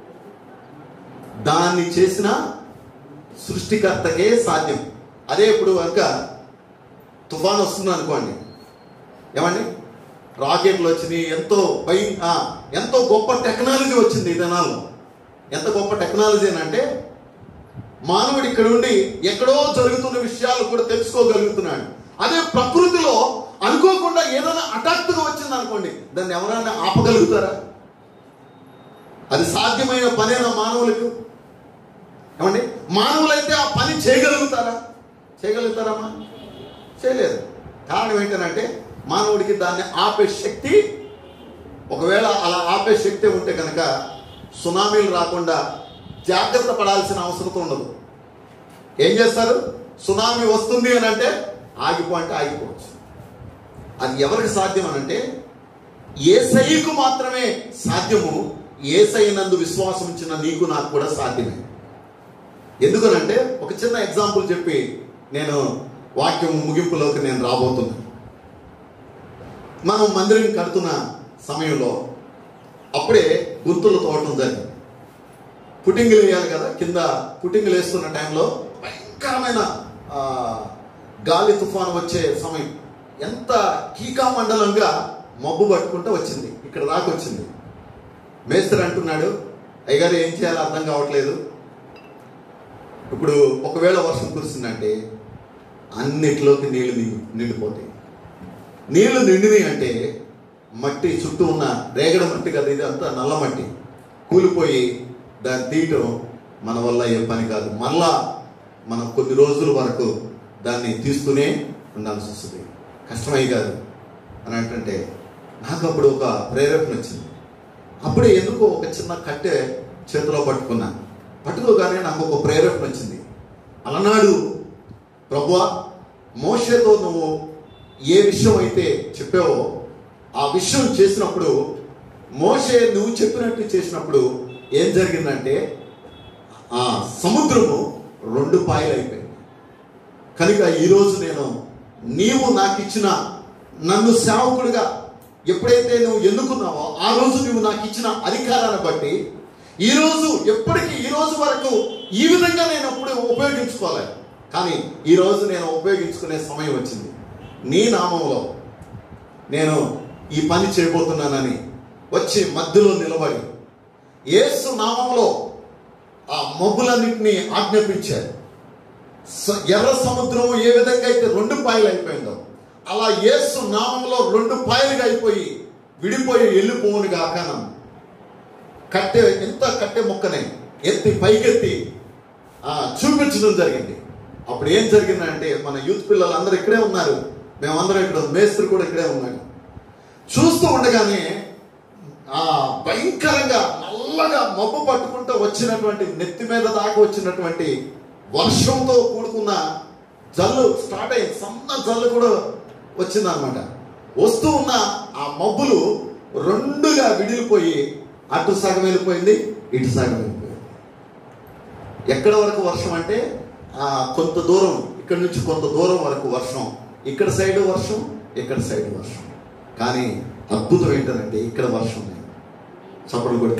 దాన్ని చేసిన సృష్టికర్తకే సాధ్యం అదే ఇప్పుడు కనుక తుఫాన్ వస్తుంది అనుకోండి ఏమండి రాకెట్లు వచ్చినాయి ఎంతో భయ ఆ, ఎంతో గొప్ప టెక్నాలజీ వచ్చింది ఈ దినాల్లో ఎంత గొప్ప టెక్నాలజీ అంటే మానవుడు ఇక్కడ ఉండి ఎక్కడో జరుగుతున్న విషయాలు కూడా తెలుసుకోగలుగుతున్నాడు అదే ప్రకృతిలో అనుకోకుండా ఏదైనా హఠాత్తుగా వచ్చింది అనుకోండి దాన్ని ఎవరైనా ఆపగలుగుతారా అది సాధ్యమైన పనేనా మానవులకు ఏమండి మానవులైతే ఆ పని చేయగలుగుతారా చేయగలుగుతారమ్మా చేయలేరు కారణం ఏంటంటే మానవుడికి దాన్ని ఆపే శక్తి ఒకవేళ అలా ఆపే శక్తి ఉంటే కనుక సునామీలు రాకుండా జాగ్రత్త పడాల్సిన అవసరం ఉండదు ఏం చేస్తారు సునామీ వస్తుంది అని అంటే ఆగిపో అంటే ఆగిపోవచ్చు అది ఎవరికి సాధ్యం అని అంటే ఏసైకు మాత్రమే సాధ్యము ఏసై నందు విశ్వాసం ఉంచిన నీకు నాకు కూడా సాధ్యమే ఎందుకనంటే ఒక చిన్న ఎగ్జాంపుల్ చెప్పి నేను వాక్యం ముగింపులోకి నేను రాబోతున్నాను మనం మందిరం కడుతున్న సమయంలో అప్పుడే గుంతులు తోవటం జరిగింది పుట్టింగులు వేయాలి కదా కింద పుట్టింగులు వేస్తున్న టైంలో భయంకరమైన ఆ, గాలి తుఫాను వచ్చే సమయం ఎంత కీకా మండలంగా మబ్బు పట్టుకుంటూ వచ్చింది ఇక్కడ దాకా వచ్చింది మేస్త్రి అంటున్నాడు అయ్యగారు ఏం చేయాలో అర్థం కావట్లేదు ఇప్పుడు ఒకవేళ వర్షం కురిసిందంటే అన్నిట్లోకి నీళ్లు నిండి నిండిపోతాయి నీళ్లు నిండినాయి అంటే మట్టి చుట్టూ ఉన్న రేగడ మట్టి కదా ఇది అంతా నల్ల మట్టి కూలిపోయి దాన్ని తీయటం మన వల్ల ఏ పని కాదు మళ్ళా మనం కొన్ని రోజుల వరకు దాన్ని తీస్తూనే ఉండాల్సి వస్తుంది కష్టమై కాదు అని అంటే నాకు అప్పుడు ఒక ప్రేరేపణ వచ్చింది అప్పుడే ఎందుకో ఒక చిన్న కట్టె చేతిలో పట్టుకున్నా పట్టుకోగానే నాకు ఒక ప్రేరేపణ వచ్చింది అలనాడు ప్రభువా మోషేతో నువ్వు ఏ విషయం అయితే చెప్పావో ఆ విషయం చేసినప్పుడు మోషే నువ్వు చెప్పినట్టు చేసినప్పుడు ఏం జరిగిందంటే ఆ సముద్రము రెండు పాయలు అయిపోయింది కనుక ఈరోజు నేను నీవు నాకు ఇచ్చిన నన్ను సేవకుడిగా ఎప్పుడైతే నువ్వు ఎన్నుకున్నావో ఆ రోజు నువ్వు నాకు ఇచ్చిన అధికారాన్ని బట్టి ఈ రోజు ఎప్పటికీ ఈ రోజు వరకు ఈ విధంగా నేను అప్పుడు ఉపయోగించుకోవాలి కానీ ఈ రోజు నేను ఉపయోగించుకునే సమయం వచ్చింది నీ నామంలో నేను ఈ పని చేయబోతున్నానని వచ్చి మధ్యలో నిలబడి యేసు నామంలో ఆ మబ్బులన్నింటినీ ఆజ్ఞాపించారు స- ఎర్ర సముద్రం ఏ విధంగా అయితే రెండు పాయలు అయిపోయిందో అలా యేసు నామంలో రెండు పాయలుగా అయిపోయి విడిపోయి వెళ్ళిపోవును గాకనం కట్టె ఎంత కట్టె ముక్కనే ఎత్తి పైకెత్తి ఆ, చూపించడం జరిగింది అప్పుడు ఏం జరిగిందంటే మన యూత్ పిల్లలు అందరూ ఇక్కడే ఉన్నారు మేమందరం ఇక్కడ మేస్త్రి కూడా ఇక్కడే ఉన్నాడు చూస్తూ ఉండగానే ఆ భయంకరంగా నల్లగా మబ్బు పట్టుకుంటూ వచ్చినటువంటి నెత్తి మీద దాకా వచ్చినటువంటి వర్షంతో కూడుకున్న జల్లు స్టార్ట్ అయింది సన్న జల్లు కూడా వచ్చిందనమాట వస్తూ ఉన్న ఆ మబ్బులు రెండుగా విడిలిపోయి అటు సగం వెళ్ళిపోయింది ఇటు సగం వెళ్ళిపోయింది ఎక్కడ వరకు వర్షం అంటే ఆ కొంత దూరం ఇక్కడ నుంచి కొంత దూరం వరకు వర్షం ఇక్కడ సైడ్ వర్షం ఇక్కడ సైడ్ వర్షం కానీ అద్భుతం ఏంటంటే ఇక్కడ వర్షం లేదు చప్పట్లు కొడితే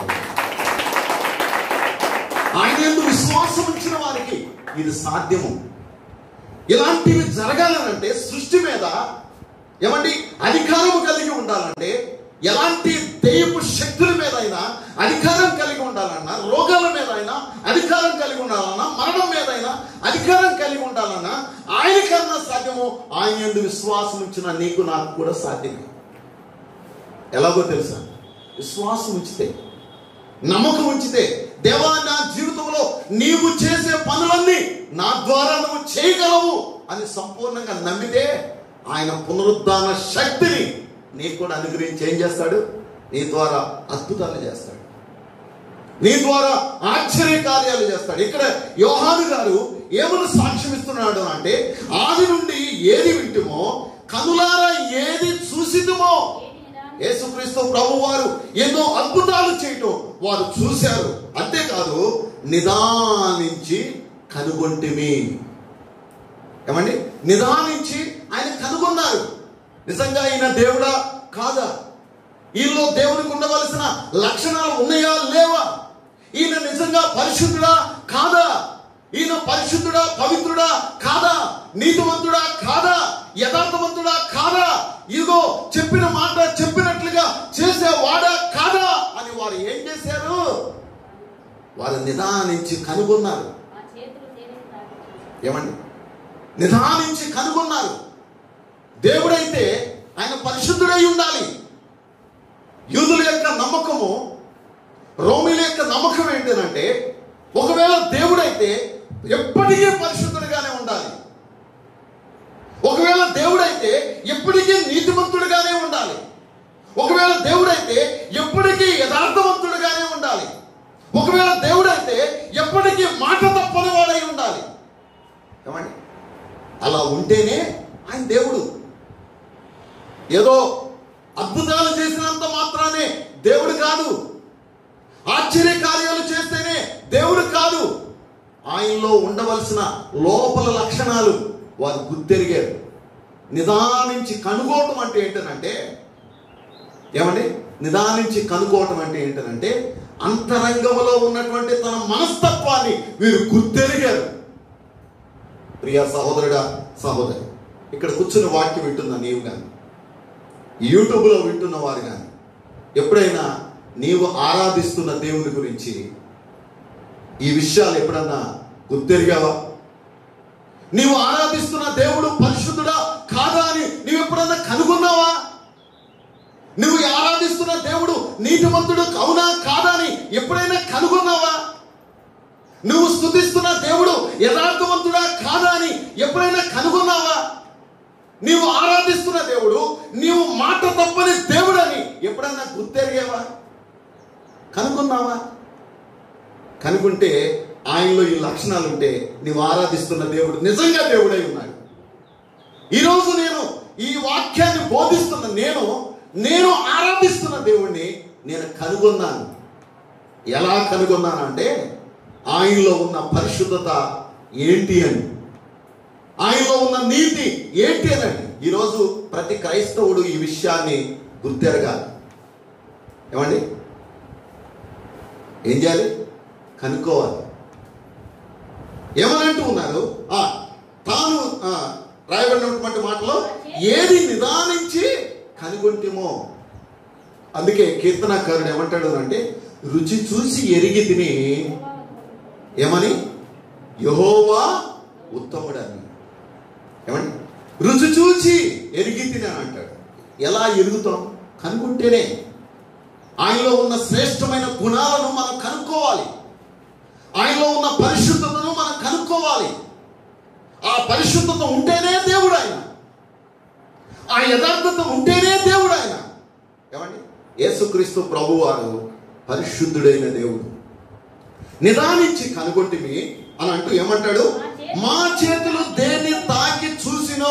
ఆయన ఎందుకు విశ్వాసం ఉంచిన వారికి ఇది సాధ్యము ఇలాంటివి జరగాలనంటే సృష్టి మీద ఏమండి అధికారం కలిగి ఉండాలంటే ఎలాంటి దెయ్యపు శక్తుల మీద అయినా అధికారం కలిగి ఉండాలన్నా రోగాల మీద అయినా అధికారం కలిగి ఉండాలన్నా మరణం మీద అయినా అధికారం కలిగి ఉండాలన్నా ఆయనకన్నా సాధ్యము ఆయన ఎందు విశ్వాసం ఉంచిన నీకు నాకు కూడా సాధ్యమే ఎలాగో తెలుసా విశ్వాసం ఉంచితే నమ్మకం ఉంచితే దేవా నా జీవితంలో నీవు చేసే పనులన్నీ నా ద్వారా నువ్వు చేయగలవు అని సంపూర్ణంగా నమ్మితే ఆయన పునరుద్ధాన శక్తిని నీకు కూడా అనుగ్రహించి ఏం చేస్తాడు నీ ద్వారా అద్భుతాలు చేస్తాడు నీ ద్వారా ఆశ్చర్య కార్యాలు చేస్తాడు ఇక్కడ యోహాను గారు ఏమని సాక్ష్యం ఇస్తున్నాడు అంటే ఆది నుండి ఏది వింటుమో కనులారా ఏది చూసిదుమో ఏది నిదానం యేసుక్రీస్తు ప్రభు వారు ఎన్నో అద్భుతాలు చేయటం వారు చూశారు అంతేకాదు నిదానించి కనుగొంటిమి ఏమండి నిదానించి ఆయన కనుగొన్నారు నిజంగా ఈయన దేవుడా కాదా ఈయనలో దేవునికి ఉండవలసిన లక్షణాలు ఉన్నాయా లేవా ఈయన నిజంగా పరిశుద్ధుడా కాదా ఈయన పరిశుద్ధుడా పవిత్రుడా కాదా నీతివంతుడా కాదా యథార్థవంతుడా కాదా ఇదిగో చెప్పిన మాట చెప్పినట్లుగా చేసేవాడా కాదా అని వారు ఏం చేశారు వారు నిదానించి కనుగొన్నారు ఆ చేతులు దేనికి తాకి ఏమండి నిదానించి కనుగొన్నారు దేవుడైతే ఆయన పరిశుద్ధుడై ఉండాలి యూదుల యొక్క నమ్మకము రోమిల యొక్క నమ్మకం ఏంటంటే ఒకవేళ దేవుడైతే ఎప్పటికీ పరిశుద్ధుడిగానే ఉండాలి ఒకవేళ దేవుడైతే ఎప్పటికీ నీతిమంతుడిగానే ఉండాలి ఒకవేళ దేవుడైతే ఎప్పటికీ యథార్థవంతుడిగానే ఉండాలి ఒకవేళ దేవుడైతే ఎప్పటికీ మాట తప్పని వాడై ఉండాలి ఏమండి అలా ఉంటేనే ఆయన దేవుడు ఏదో అద్భుతాలు చేసినంత మాత్రానే దేవుడు కాదు ఆశ్చర్య కార్యాలు చేస్తేనే దేవుడు కాదు ఆయనలో ఉండవలసిన లోపల లక్షణాలు వారు గుర్తెరిగారు నిదానించి కనుగోవటం అంటే ఏంటనంటే ఏమండి నిదానించి కనుక్కోవటం అంటే ఏంటంటే అంతరంగంలో ఉన్నటువంటి తన మనస్తత్వాన్ని వీరు గుర్తెరిగారు ప్రియ సహోదరుడా సహోదరి ఇక్కడ కూర్చుని వాక్యం వింటున్న నీవు కానీ యూట్యూబ్లో వింటున్న వారు కానీ ఎప్పుడైనా నీవు ఆరాధిస్తున్న దేవుని గురించి ఈ విషయాలు ఎప్పుడన్నా గుర్తెరిగావా నీవు ఆరాధిస్తున్న దేవుడు పరిశుద్ధుడా కాదా అని నీవు ఎప్పుడన్నా కనుగొన్నావా నువ్వు ఆరాధిస్తున్న దేవుడు నీతిమంతుడు అవునా కాదా అని ఎప్పుడైనా కనుగొన్నావా నువ్వు స్థుతిస్తున్న దేవుడు యథార్థవంతుడా కాదా అని ఎప్పుడైనా కనుగొన్నావా నీవు ఆరాధిస్తున్న దేవుడు నీవు మాట తప్పని దేవుడని ఎప్పుడైనా గుర్తెరిగావా కనుగొన్నావా కనుకుంటే ఆయనలో ఈ లక్షణాలు ఉంటే నీవు ఆరాధిస్తున్న దేవుడు నిజంగా దేవుడై ఉన్నాడు ఈరోజు నేను ఈ వాక్యాన్ని బోధిస్తున్న నేను నేను ఆరాధిస్తున్న దేవుణ్ణి నేను కనుగొన్నాను ఎలా కనుగొన్నాను అంటే ఆయనలో ఉన్న పరిశుద్ధత ఏంటి అని ఆయనలో ఉన్న నీతి ఏంటి అని ఈరోజు ప్రతి క్రైస్తవుడు ఈ విషయాన్ని గుర్తెరగాలి ఏమండి ఏం చేయాలి కనుక్కోవాలి ఏమనంటూ ఉన్నారు ఆ, తాను ఆ, రాయబడినటువంటి మాటలో ఏది నిదానించి కనుగొంటేమో అందుకే కీర్తనాకారుడు ఏమంటాడు అంటే రుచి చూసి ఎరిగి తిని ఏమని యహోవా ఉత్తముడని ఏమండి రుచి చూచి ఎరిగి తిని అని అంటాడు ఎలా ఎరుగుతాం కనుక్కుంటేనే ఆయనలో ఉన్న శ్రేష్టమైన గుణాలను మనం కనుక్కోవాలి ఆయనలో ఉన్న పరిశుద్ధతను మనం కనుక్కోవాలి ఆ పరిశుద్ధత ఉంటేనే దేవుడు ఆయన ఆ యథార్థత ఉంటేనే దేవుడు ఆయన ఏమండి యేసుక్రీస్తు ప్రభువారు పరిశుద్ధుడైన దేవుడు నిదానించి కనుగొంటిమి అని అంటూ ఏమంటాడు మా చేతులు దేన్ని తాకి చూసినో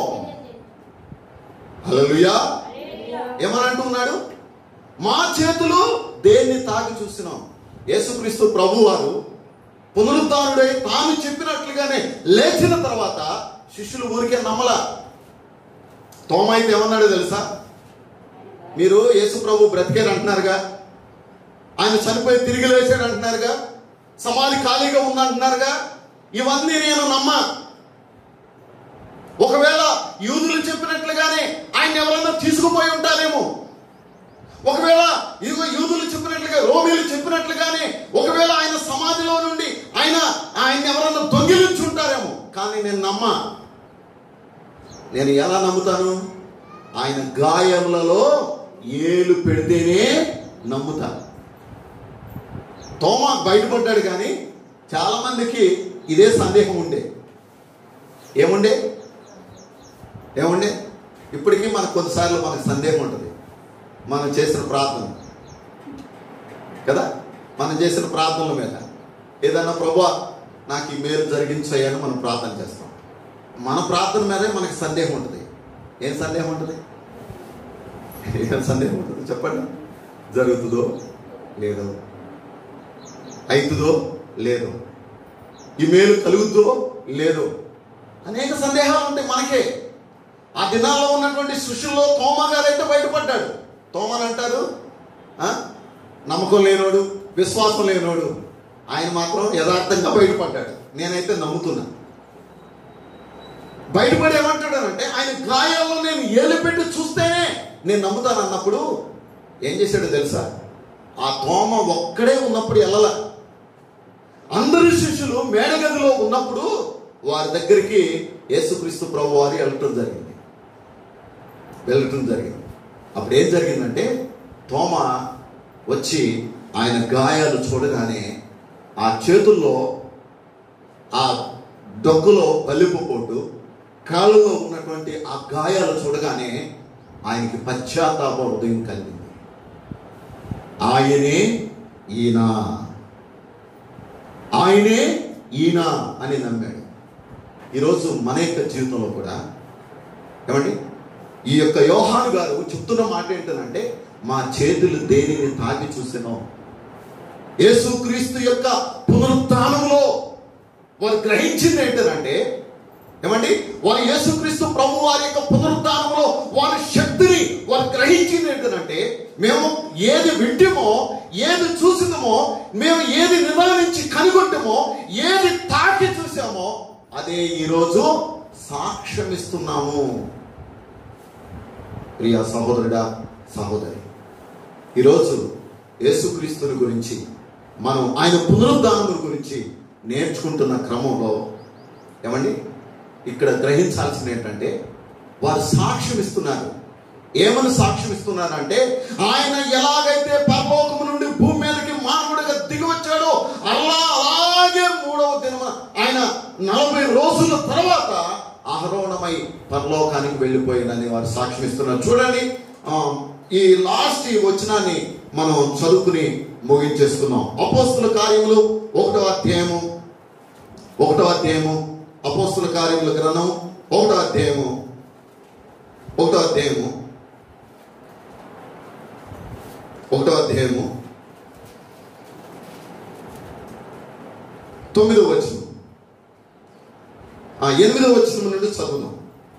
హల్లెలూయా ఏమని అంటున్నాడు మా చేతులు దేన్ని తాకి చూసినాం యేసుక్రీస్తు ప్రభువారు పునరుద్ధారుడై తాను చెప్పినట్లుగానే లేచిన తర్వాత శిష్యులు ఊరికే నమ్మలా తోమ అయితే ఏమన్నాడో తెలుసా మీరు యేసు ప్రభు బ్రతికారు అంటున్నారుగా ఆయన చనిపోయి తిరిగి లేచాడు అంటున్నారుగా సమాధి ఖాళీగా ఉంది అంటున్నారుగా ఇవన్నీ నేను నమ్మా ఒకవేళ యూదులు చెప్పినట్లుగానే ఆయన ఎవరన్నా తీసుకుపోయి ఉంటారేమో ఒకవేళ ఇదిగో యూదులు చెప్పినట్లుగా రోమిలు చెప్పినట్లుగానే ఒకవేళ ఆయన సమాధిలో నుండి ఆయన ఆయన ఎవరన్నా దొంగిలించి ఉంటారేమో కానీ నేను నమ్మా నేను ఎలా నమ్ముతాను ఆయన గాయములలో ఏలు పెడితేనే నమ్ముతాను తోమా బయటపడ్డాడు కానీ చాలా మందికి ఇదే సందేహం ఉండే ఏముండే ఏముండే ఇప్పటికీ మనకు కొన్నిసార్లు మనకు సందేహం ఉంటుంది మనం చేసిన ప్రార్థన కదా మనం చేసిన ప్రార్థనల మీద ఏదన్నా ప్రభా నాకు ఈ మేలు జరిగించాయని మనం ప్రార్థన చేస్తాం మన ప్రార్థన మీదే మనకి సందేహం ఉంటుంది ఏం సందేహం ఉంటుంది ఏం సందేహం ఉంటుంది చెప్పండి జరుగుతుందో లేదో అవుతుందో లేదో ఈ మేలు కలుగుతుందో లేదో అనేక సందేహాలు ఉంటాయి మనకే ఆ దినాల్లో ఉన్నటువంటి సృష్టిలో తోమ గారు అయితే బయటపడ్డాడు తోమని అంటారు ఆ? నమ్మకం లేనోడు విశ్వాసం లేనోడు ఆయన మాత్రం యథార్థంగా బయటపడ్డాడు నేనైతే నమ్ముతున్నా బయటపడి ఏమంటాడనంటే ఆయన గాయాల్లో నేను ఏలు పెట్టి చూస్తేనే నేను నమ్ముతాను అన్నప్పుడు ఏం చేశాడో తెలుసా ఆ తోమ ఒక్కడే ఉన్నప్పుడు వెళ్ళల అందరు శిష్యులు మేడగదిలో ఉన్నప్పుడు వారి దగ్గరికి యేసుక్రీస్తు ప్రభు వారి వెళ్ళటం జరిగింది వెళ్ళటం జరిగింది అప్పుడు ఏం జరిగిందంటే తోమ వచ్చి ఆయన గాయాలు చూడగానే ఆ చేతుల్లో ఆ డొక్కులో బలిపు పోటు కాళ్ళలో ఉన్నటువంటి ఆ గాయాలు చూడగానే ఆయనకి పశ్చాత్తాప హృదయం కలిగింది ఆయనే ఈయన ఆయనే ఈయన అని నమ్మాడు ఈరోజు మన యొక్క జీవితంలో కూడా ఏమండి ఈ యొక్క యోహాను గారు చెప్తున్న మాట ఏంటంటే మా చేతులు దేనిని తాకి చూసినో యేసుక్రీస్తు యొక్క పునరుత్థానంలో వారు గ్రహించింది ఏంటంటే ఏమండి వారు యేసుక్రీస్తు ప్రభు వారి యొక్క పునరుత్థానంలో వారి శక్తిని వారు గ్రహించింది ఏంటంటే మేము ఏది వింటిమో ఏది చూసినామో మేము ఏది నిదానించి కనుగొంటామో ఏది తాకి చూసామో అదే ఈరోజు సాక్ష్యమిస్తున్నాము ప్రియ సహోదరుడా సహోదరి ఈరోజు యేసుక్రీస్తుని గురించి మనం ఆయన పునరుద్ధానం గురించి నేర్చుకుంటున్న క్రమంలో ఏమండి ఇక్కడ గ్రహించాల్సింది ఏంటంటే వారు సాక్ష్యం ఇస్తున్నారు ఏమని సాక్ష్యం ఇస్తున్నారంటే ఆయన ఎలాగైతే పరలోకము నుండి భూమి మీదకి మానవుడిగా దిగి వచ్చాడో అలా అలాగే మూడవ దినమ ఆయన నలభై రోజుల తర్వాత ఆరోహణమై పరలోకానికి వెళ్ళిపోయినని వారు సాక్ష్యం ఇస్తున్నారు చూడండి ఆ, ఈ లాస్ట్ ఈ వచనాన్ని మనం చదువుకుని ముగించేసుకున్నాం అపోస్తుల కార్యములు ఒకటో అధ్యాయము ఒకటో అధ్యాయము అపోస్తుల కార్యముల గ్రంథం ఒకటో అధ్యాయము ఒకటో అధ్యాయము ఒకటో అధ్యాయము తొమ్మిదో వచనం ఆ ఎనిమిదో వచనం నుండి చదువుదాం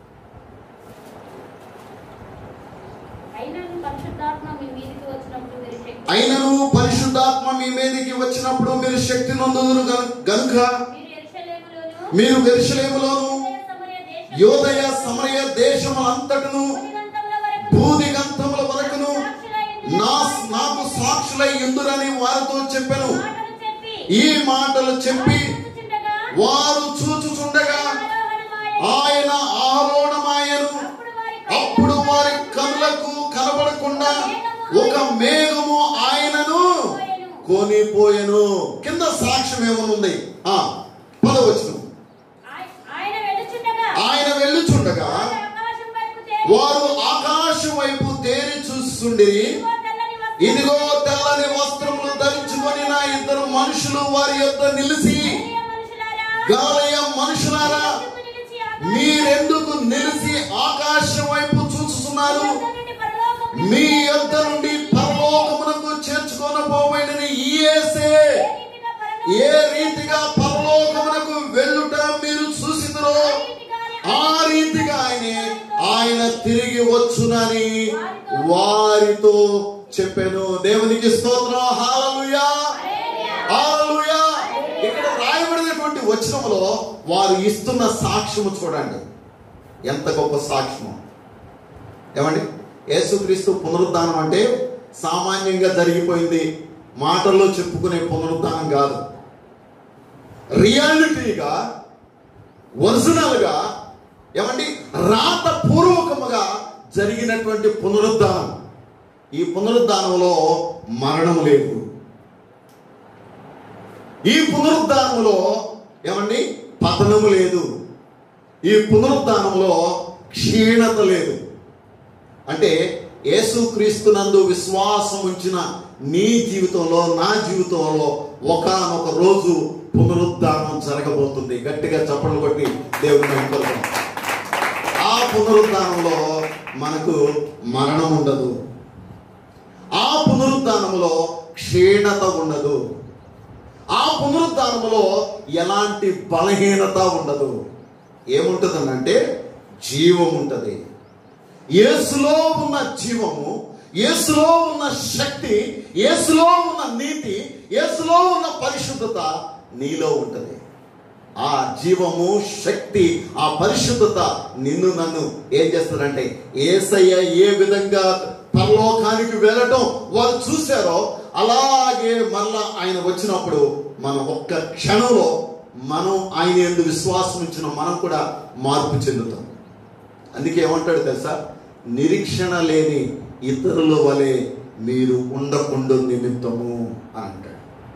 అయినను పరిశుద్ధాత్మ మీ మీదికి వచ్చినప్పుడు మీరు శక్తి అయినను పరిశుద్ధాత్మ మీ మీదకి వచ్చినప్పుడు మీరు శక్తి నొందుదురు గను- గనుక మీరు ఎరుషలేములోను మీరు వెరుషలేములోను యూదయ యోదయ సమరయ దేశములోను సమరయ దేశములంతటను భూదిగంతముల వరకు భూదిగంతముల వరకును సాక్షులై నా నాకు సాక్షులై ఎందురని వారితో చెప్పాను మాటలు చెప్పి ఈ మాటలు చెప్పి చూచుచుండగా వారు చూచుచుండగా ఆరోహణమాయెను. ఆయన ఆరోణమాయను అప్పుడు వారి అప్పుడు వారి కనులకు కనబడకుండా ఒక మేఘము ఆయనను కొనిపోయెను కింద సాక్ష్యం ఏమనుంది ఆ పదవచనం ఆయ- ఆయన వెళ్ళుచుండగా ఆయన వెళ్ళుచుండగా వారు ఆకాశం వైపు తేరి వారు ఆకాశం వైపు తేరి చూస్తుండిరి ఇదిగో తెల్లని వస్త్రము ఇదిగో తెల్లని వస్త్రములు ధరించుకొని నా ఇద్దరు మనుషులు వారి యొక్క నిలిచి ప్రియ మనుషులారా, గాలయ మనుషులారా ఎందుకు నిలిచి ఆకాశం మీరెందుకు నిలిచి ఆకాశం వైపు చూస్తున్నారు యొద్ద నుండి పరలోకమునకు మీ యొద్ద నుండి పరలోకమునకు చేర్చుకొని పోబడిన ఈయేసే ఏ రీతిగా ఏ రీతిగా పరలోకమునకు పరలోకమునకు వెళ్ళుట మీరు చూసినరో ఆ రీతిగానే ఆ రీతిగా ఆయనే ఆయనతో ఆయన తిరిగి వచ్చునని వారితో చెప్పాను దేవునికి స్తోత్రం హాలలుయా హాలలుయా ఇక్కడ రాయబడినటువంటి వచనంలో వారు ఇస్తున్న సాక్ష్యము చూడండి ఎంత గొప్ప సాక్ష్యము ఏమండి యేసుక్రీస్తు పునరుద్ధానం అంటే సామాన్యంగా జరిగిపోయింది మాటల్లో చెప్పుకునే పునరుద్ధానం కాదు రియాలిటీగా ఒరిజినల్గా ఏమండి రాత పూర్వకముగా జరిగినటువంటి పునరుద్ధానం ఈ పునరుద్ధానంలో మరణం లేదు ఈ పునరుద్ధానంలో ఏమండి పతనము లేదు ఈ పునరుద్ధానంలో క్షీణత లేదు అంటే యేసుక్రీస్తునందు విశ్వాసం ఉంచిన నీ జీవితంలో నా జీవితంలో ఒకానొక రోజు పునరుద్ధానం జరగబోతుంది గట్టిగా చప్పట్లు కొట్టి దేవుని అనుకోవాలి ఆ పునరుద్ధానంలో మనకు మరణం ఉండదు ఆ పునరుద్ధానంలో క్షీణత ఉండదు ఆ పునరుద్ధానంలో ఎలాంటి బలహీనత ఉండదు ఏముంటుందనంటే జీవం ఉంటుంది యేసులో ఉన్న జీవము యేసులో ఉన్న శక్తి యేసులో ఉన్న నీతి యేసులో ఉన్న పరిశుద్ధత నీలో ఉంటుంది ఆ జీవము శక్తి ఆ పరిశుద్ధత నిన్ను నన్ను ఏం చేస్తారంటే ఏసయ్య ఏ విధంగా పరలోకానికి వెళ్ళటం వారు చూశారో అలాగే మళ్ళా ఆయన వచ్చినప్పుడు మనం ఒక్క క్షణంలో మనం ఆయన ఎందు విశ్వాసం ఇచ్చిన మనం కూడా మార్పు చెందుతాం అందుకే ఏమంటాడు తెలుసా నిరీక్షణ లేని ఇతరుల వలె మీరు ఉండకుండా నిమిత్తము అని అంటాడు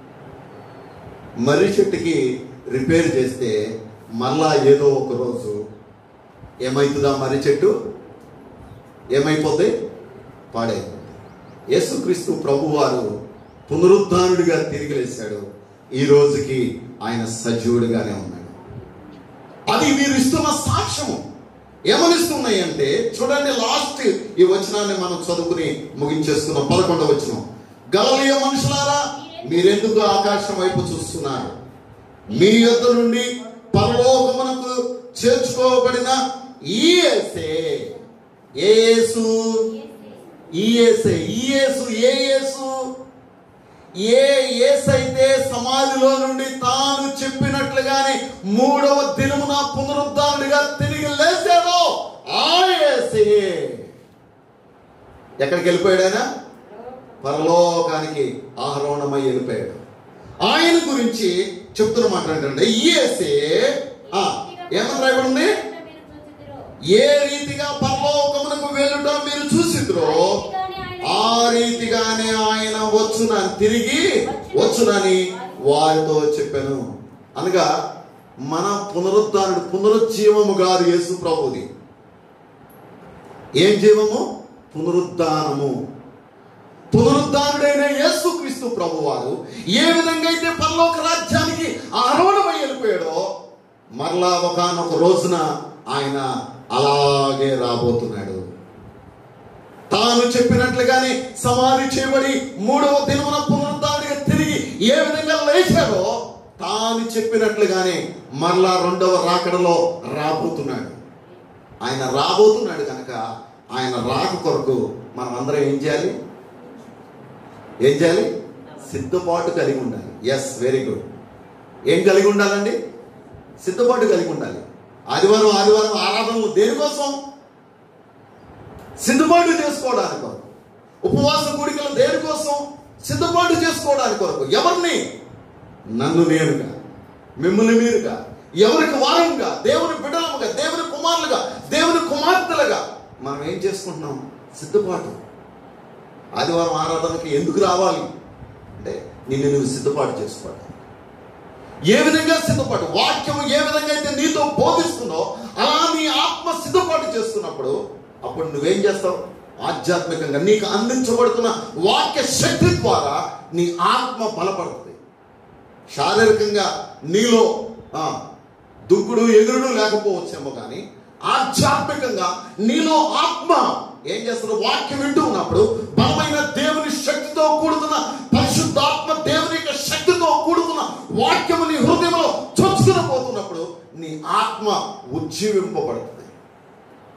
మర్రి చెట్టుకి రిపేర్ చేస్తే మళ్ళా ఏదో ఒక రోజు ఏమవుతుందా మర్రి చెట్టు ఏమైపోద్ది పాడైపోద్ది యేసుక్రీస్తు ప్రభువారు పునరుద్ధానుడిగా తిరిగి లేచాడు ఈ రోజుకి ఆయన సజీవుడిగానే ఉన్నాడు అది మీరు ఇస్తున్న సాక్ష్యము ఏమనిస్తున్నాయి అంటే చూడండి లాస్ట్ ఈ వచనాన్ని మనం చదువుకుని ముగించేసుకున్నాం పదకొండవ వచనం గలలియ మనుషులారా మీరెందుకు ఆకాశం వైపు చూస్తున్నారు మీ యొద్ద నుండి పరలోకమునకు చేర్చుకోబడిన ఈ యేసే ఏ యేసు ఈ యేసే ఈ యేసు ఏ యేసు ఏ యేసైతే సమాధిలో నుండి తాను చెప్పినట్లుగానే మూడవ దినమున పునరుద్ధారుడిగా తిరిగి లేచాడో ఆ యేసే ఎక్కడికి వెళ్ళిపోయాడు ఆయన పరలోకానికి ఆహ్వానమై వెళ్ళిపోయాడు ఆయన గురించి చెప్తున్న మాట ఏంటంటే ఈ యేసే ఆ, ఏమని రాయబడింది ఏ రీతిగా పరలోకమునకు వెళ్ళుట మీరు చూసిద్రో ఆ రీతిగానే ఆయన వచ్చున తిరిగి వచ్చునని వారితో చెప్పాను అనగా మన పునరుద్ధానుడు పునరుజ్జీవము గారు యేసు ప్రభుది ఏం జీవము పునరుద్ధానము పునరుద్ధానుడైన యేసుక్రీస్తు ప్రభువారు ఏ విధంగా అయితే పరలోక రాజ్యానికి ఆరోహణమై వెళ్ళిపోయాడో మరలా ఒకనొక రోజున ఆయన అలాగే రాబోతున్నాడు తాను చెప్పినట్లుగానే సమాధి చేయబడి మూడవ దినమున పునరుద్ధానుడిగా తిరిగి ఏ విధంగా లేచాడో తాను చెప్పినట్లుగానే మరలా రెండవ రాకడలో రాబోతున్నాడు ఆయన రాబోతున్నాడు కనుక ఆయన రాక కొరకు మనం అందరం ఏం చేయాలి ఏం చేయాలి సిద్ధపాటు కలిగి ఉండాలి ఎస్ వెరీ గుడ్ ఏం కలిగి ఉండాలండి సిద్ధపాటు కలిగి ఉండాలి ఆదివారం ఆదివారం ఆరాధనలు దేనికోసం సిద్ధపాటు చేసుకోవడానికి కొరకు ఉపవాస కూడికలు దేనికోసం సిద్ధపాటు చేసుకోవడానికి కొరకు ఎవరిని నన్ను నేనుగా మిమ్మల్ని మీరుగా ఎవరికి వారంగా దేవుని బిడ్డలముగా దేవుని కుమారులుగా దేవుని కుమార్తెలుగా మనం ఏం చేసుకుంటున్నాం సిద్ధపాటు ఆదివారం ఆరాధనకి ఎందుకు రావాలి అంటే నిన్ను నువ్వు సిద్ధపాటు చేసుకోవాలి ఏ విధంగా సిద్ధపాటు వాక్యం ఏ విధంగా అయితే నీతో బోధిస్తుందో అలా నీ ఆత్మ సిద్ధపాటు చేస్తున్నప్పుడు అప్పుడు నువ్వేం చేస్తావు ఆధ్యాత్మికంగా నీకు అందించబడుతున్న వాక్య శక్తి ద్వారా నీ ఆత్మ బలపడుతుంది శారీరకంగా నీలో ఆ, దుగ్గుడు ఎగురుడు లేకపోవచ్చేమో కానీ ఆధ్యాత్మికంగా నీలో ఆత్మ ఏం చేస్తారు వాక్యం వింటూ ఉన్నప్పుడు బలమైన దేవుని శక్తితో కూడుతున్న పరిశుద్ధాత్మ దేవుని యొక్క శక్తితో కూడుతున్న వాక్యము నీ హృదయంలో చొచ్చుకుని పోతున్నప్పుడు నీ ఆత్మ ఉజ్జీవింపబడుతుంది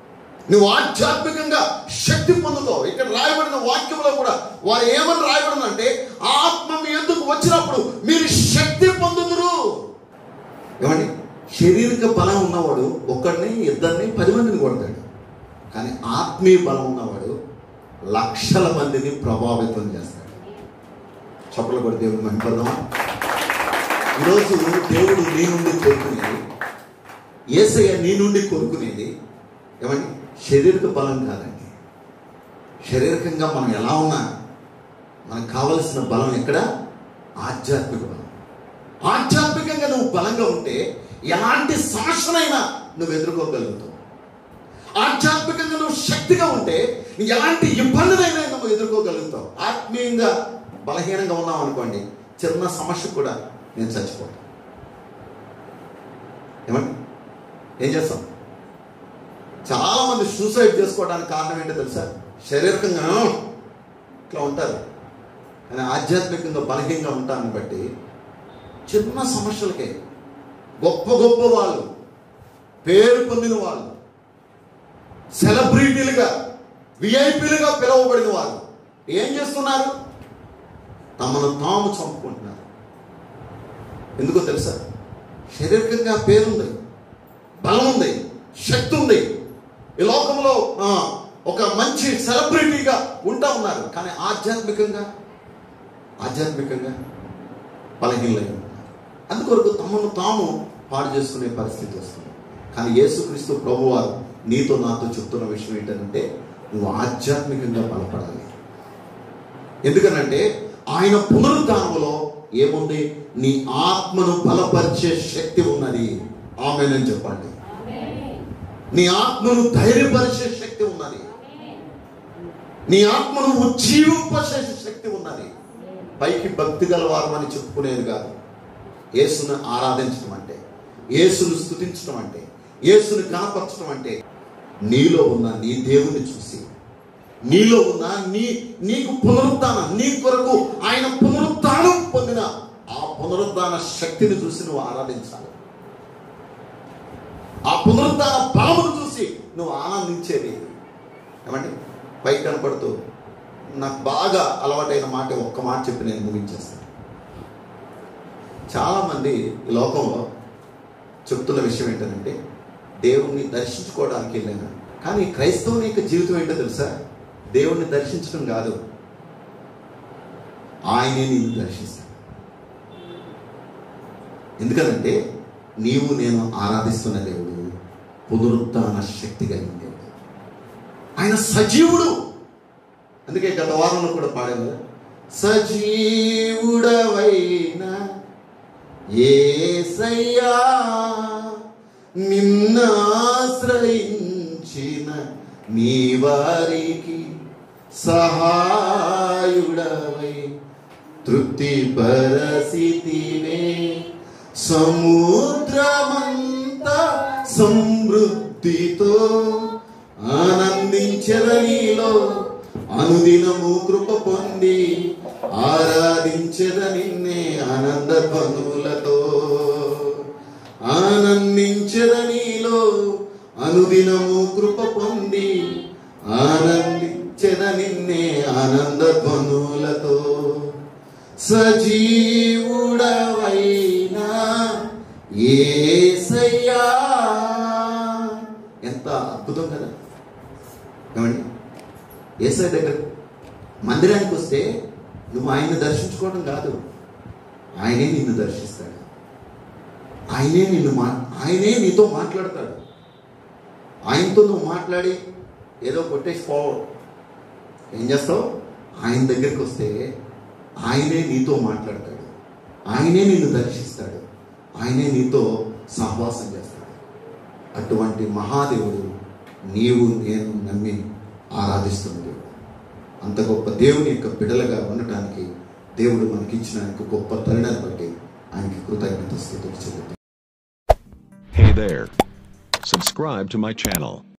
నువ్వు ఆధ్యాత్మికంగా శక్తి పొందుతావు ఇక్కడ రాయబడిన వాక్యంలో కూడా వారు ఏమని రాయబడిందంటే ఆత్మ మీ ఎందుకు వచ్చినప్పుడు మీరు శక్తి పొందుదురు ఏమండి శారీరక బలం ఉన్నవాడు ఒక్కడిని ఇద్దరిని పది మందిని కొడతాడు కానీ ఆత్మీయ బలం ఉన్నవాడు లక్షల మందిని ప్రభావితం చేస్తాడు చప్పలు కూడా దేవుడు మహిపడదామా ఈరోజు దేవుడు నీ నుండి కోరుకునేది ఏసయ్య నీ నుండి కోరుకునేది ఏమండి శారీరక బలం కాదండి శారీరకంగా మనం ఎలా ఉన్నా మనకు కావలసిన బలం ఎక్కడ ఆధ్యాత్మిక బలం ఆధ్యాత్మికంగా నువ్వు బలంగా ఉంటే ఎలాంటి సమస్యనైనా నువ్వు ఎదుర్కోగలుగుతావు ఆధ్యాత్మికంగా నువ్వు శక్తిగా ఉంటే ఎలాంటి ఇబ్బందినైనా నువ్వు ఎదుర్కోగలుగుతావు ఆత్మీయంగా బలహీనంగా ఉన్నావు అనుకోండి చిన్న సమస్య కూడా నేను చచ్చిపోతాను ఏమండి ఏం చేస్తాం చాలా మంది సూసైడ్ చేసుకోవడానికి కారణం ఏంటో తెలుసా శారీరకంగా ఇట్లా ఉంటారు కానీ ఆధ్యాత్మికంగా బలహీనంగా ఉంటాన్ని బట్టి చిన్న సమస్యలకే గొప్ప గొప్ప వాళ్ళు పేరు పొందిన వాళ్ళు సెలబ్రిటీలుగా విఐపీలుగా పిలువబడిన వారు ఏం చేస్తున్నారు తమను తాము చంపుకుంటున్నారు ఎందుకో తెలుసా శారీరకంగా పేరుంది బలం ఉంది శక్తి ఉంది ఈ లోకంలో ఆ, ఒక మంచి సెలబ్రిటీగా ఉంటా ఉన్నారు కానీ ఆధ్యాత్మికంగా ఆధ్యాత్మికంగా బలహీనలై ఉన్నారు అందుకొరకు తమను తాము పాడు చేసుకునే పరిస్థితి వస్తుంది కానీ యేసుక్రీస్తు ప్రభువారు నీతో నాతో చెప్తున్న విషయం ఏంటంటే నువ్వు ఆధ్యాత్మికంగా బలపడాలి ఎందుకనంటే ఆయన పునరుద్ధానంలో ఏముంది నీ ఆత్మను బలపరిచే శక్తి ఉన్నది ఆమెనని చెప్పండి నీ ఆత్మను ధైర్యపరిచే శక్తి ఉన్నది నీ ఆత్మను ఉజ్జీవింపచేసే శక్తి ఉన్నది పైకి భక్తి గలవారు అని చెప్పుకునేది కాదు యేసును ఆరాధించడం అంటే యేసును స్థుతించడం అంటే యేసును కనపరచడం అంటే నీలో ఉన్న నీ దేవుని చూసి నీలో ఉన్న నీ నీకు పునరుద్ధానం నీ కొరకు ఆయన పునరుద్ధానం పొందిన ఆ పునరుద్ధాన శక్తిని చూసి నువ్వు ఆరాధించాలి ఆ పునరుద్ధాన బలమును చూసి నువ్వు ఆనందించేది ఏమండి పైకి కనపడుతూ నాకు బాగా అలవాటైన మాట ఒక్క మాట చెప్పి నేను ముగించేస్తాను చాలామంది ఈ లోకంలో చెప్తున్న విషయం ఏంటంటే దేవుణ్ణి దర్శించుకోవడానికి వెళ్ళాను కానీ క్రైస్తవుని యొక్క జీవితం ఏంటో తెలుసా దేవుణ్ణి దర్శించడం కాదు ఆయనే నిన్ను దర్శిస్తాడు ఎందుకనంటే నీవు నేను ఆరాధిస్తున్న దేవుడు పునరుత్న శక్తి కలిగిన దేవుడు ఆయన సజీవుడు అందుకే గత వారంలో కూడా పాడాను కదా సజీవుడవైన ఏసయ్యా నిన్నాశ్రయించిన నీ వారికి సహాయుడవై తృప్తి పరసితివే సముద్రమంతా సమృద్ధితో ఆనందించదనిలో అనుదినము కృప పొంది ఆరాధించద నిన్నే ఆనంద ధ్వనులతో ఆనందించద నీలో అనుదినము కృప పొంది ఆనందించద నిన్నే ఆనంద ధ్వనులతో సజీవుడవైనా ఏసయ్యా ఎంత అద్భుతం కదా ఏమండి ఏసై దగ్గర మందిరానికి వస్తే నువ్వు ఆయన్ని దర్శించుకోవడం కాదు ఆయనే నిన్ను దర్శిస్తాడు ఆయనే నిన్ను మా ఆయనే నీతో మాట్లాడతాడు ఆయనతో నువ్వు మాట్లాడి ఏదో కొట్టేసి పోవడం ఏం చేస్తావు ఆయన దగ్గరికి వస్తే ఆయనే నీతో మాట్లాడతాడు ఆయనే నిన్ను దర్శిస్తాడు ఆయనే నీతో సహవాసం చేస్తాడు అటువంటి మహాదేవుడు నీవు నేను నమ్మి ఆరాధిస్తున్న దేవుడు అంత గొప్ప దేవుని యొక్క బిడలుగా ఉండటానికి దేవుడు మనకిచ్చిన యొక్క గొప్ప తరుణాన్ని బట్టి ఆయనకి కృతజ్ఞత స్థితులు చెల్లుతాం Hey there. Subscribe to my channel.